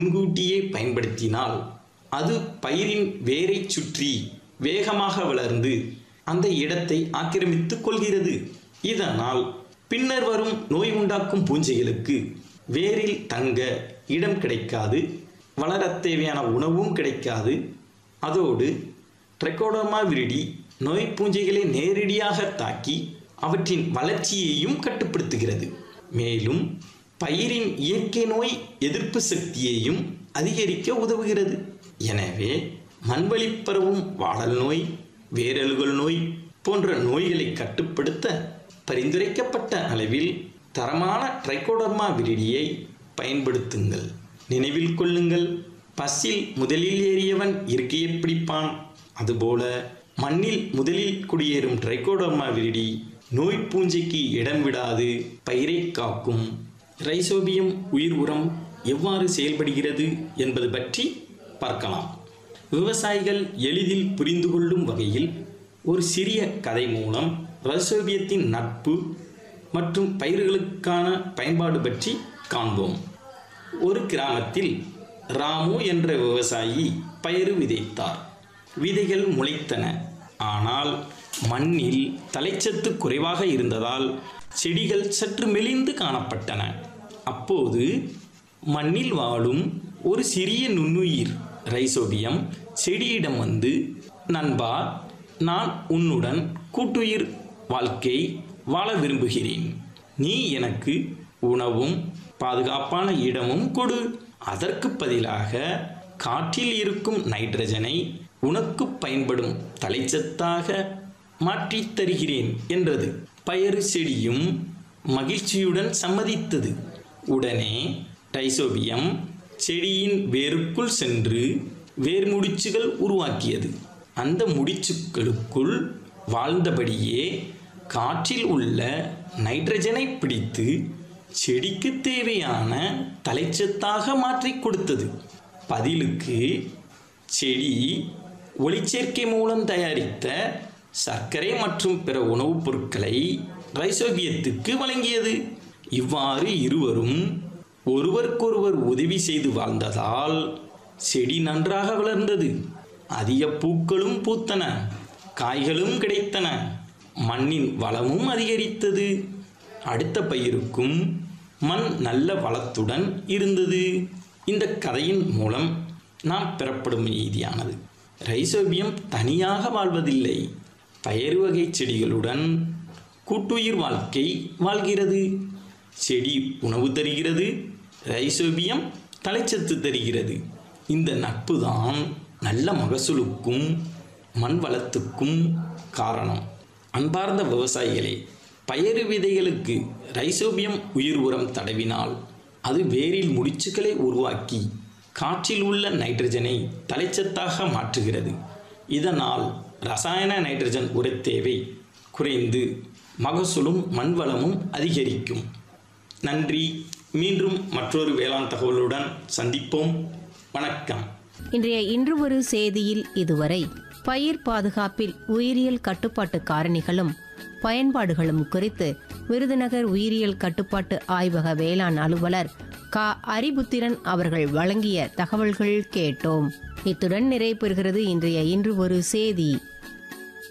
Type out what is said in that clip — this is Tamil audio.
முன்கூட்டியே பயன்படுத்தினால் அது பயிரின் வேரைச் சுற்றி வேகமாக வளர்ந்து அந்த இடத்தை ஆக்கிரமித்துக் கொள்கிறது இதனால் பின்னர் வரும் நோய் உண்டாக்கும் பூஞ்சைகளுக்கு வேரில் தங்க இடம் கிடைக்காது வளரத் தேவையான உணவும் கிடைக்காது அதோடு ட்ரெக்கோடர்மா விரிடி நோய் பூஞ்சைகளை நேரடியாக தாக்கி அவற்றின் வளர்ச்சியையும் கட்டுப்படுத்துகிறது மேலும் பயிரின் இயற்கை நோய் எதிர்ப்பு சக்தியையும் அதிகரிக்க உதவுகிறது எனவே மண்வழி பரவும் வாடல் நோய் வேரல்கள் நோய் போன்ற நோய்களை கட்டுப்படுத்த பரிந்துரைக்கப்பட்ட அளவில் தரமான ட்ரைகோடர்மா விரிடியை பயன்படுத்துங்கள் நினைவில் கொள்ளுங்கள் பஸ்ஸில் முதலில் ஏறியவன் இருக்கையை பிடிப்பான் அதுபோல மண்ணில் முதலில் குடியேறும் ட்ரைகோடர்மா விரிடி நோய் பூஞ்சைக்கு இடம் விடாது பயிரை காக்கும் ரைசோபியம் உயிர் உரம் எவ்வாறு செயல்படுகிறது என்பது பற்றி பார்க்கலாம் விவசாயிகள் எளிதில் புரிந்து கொள்ளும் வகையில் ஒரு சிறிய கதை மூலம் ரைசோபியத்தின் நட்பு மற்றும் பயிர்களுக்கான பயன்பாடு பற்றி காண்போம் ஒரு கிராமத்தில் ராமு என்ற விவசாயி பயிறு விதைத்தார் விதைகள் முளைத்தன ஆனால் மண்ணில் தலைச்சத்து குறைவாக இருந்ததால் செடிகள் சற்று மெலிந்து காணப்பட்டன அப்போது மண்ணில் வாழும் ஒரு சிறிய நுண்ணுயிர் ரைசோபியம் செடியிடம் வந்து நண்பா நான் உன்னுடன் கூட்டுயிர் வாழ்க்கை வாழ விரும்புகிறேன் நீ எனக்கு உணவும் பாதுகாப்பான இடமும் கொடு அதற்கு பதிலாக காற்றில் இருக்கும் நைட்ரஜனை உனக்கு பயன்படும் தலைச்சத்தாக மாற்றித் தருகிறேன் என்றது பயறு செடியும் மகிழ்ச்சியுடன் சம்மதித்தது உடனே டைசோபியம் செடியின் வேருக்குள் சென்று வேர் முடிச்சுகள் உருவாக்கியது அந்த முடிச்சுக்களுக்குள் வாழ்ந்தபடியே காற்றில் உள்ள நைட்ரஜனை பிடித்து செடிக்கு தேவையான தலைச்சத்தாக மாற்றிக் கொடுத்தது பதிலுக்கு செடி ஒளிச்சேர்க்கை மூலம் தயாரித்த சர்க்கரை மற்றும் பிற உணவுப் பொருட்களை ரைசோபியத்துக்கு வழங்கியது இவ்வாறு இருவரும் ஒருவருக்கொருவர் உதவி செய்து வாழ்ந்ததால் செடி நன்றாக வளர்ந்தது அதிக பூக்களும் பூத்தன காய்களும் கிடைத்தன மண்ணின் வளமும் அதிகரித்தது அடுத்த பயிருக்கும் மண் நல்ல வளத்துடன் இருந்தது இந்த கதையின் மூலம் நாம் பெறப்படும் நீதியானது ரைசோபியம் தனியாக வாழ்வதில்லை பயறு வகை செடிகளுடன் கூட்டுயிர் வாழ்க்கை வாழ்கிறது செடி உணவு தருகிறது ரைசோபியம் தலைச்சத்து தருகிறது இந்த நட்பு தான் நல்ல மகசூலுக்கும் மண் வளத்துக்கும் காரணம் அன்பார்ந்த விவசாயிகளே பயறு விதைகளுக்கு ரைசோபியம் உயிர் உரம் தடவினால் அது வேரில் முடிச்சுக்களை உருவாக்கி காற்றில் உள்ள நைட்ரஜனை தலைச்சத்தாக மாற்றுகிறது இதனால் ரசாயன நைட்ரஜன் உரத் தேவை குறைந்து மகசூலும் மண்வளமும் அதிகரிக்கும் நன்றி மீண்டும் மற்றொரு வேளாண் தகவலுடன் சந்திப்போம் வணக்கம் இன்றைய இன்று ஒரு செய்தியில் இதுவரை பயிர் பாதுகாப்பில் உயிரியல் கட்டுப்பாட்டு காரணிகளும் பயன்பாடுகளும் குறித்து விருதுநகர் உயிரியல் கட்டுப்பாட்டு ஆய்வக வேளாண் அலுவலர் க அரிபுத்திரன் அவர்கள் வழங்கிய தகவல்கள் கேட்டோம் இத்துடன் நிறைவு பெறுகிறது இன்றைய இன்று ஒரு செய்தி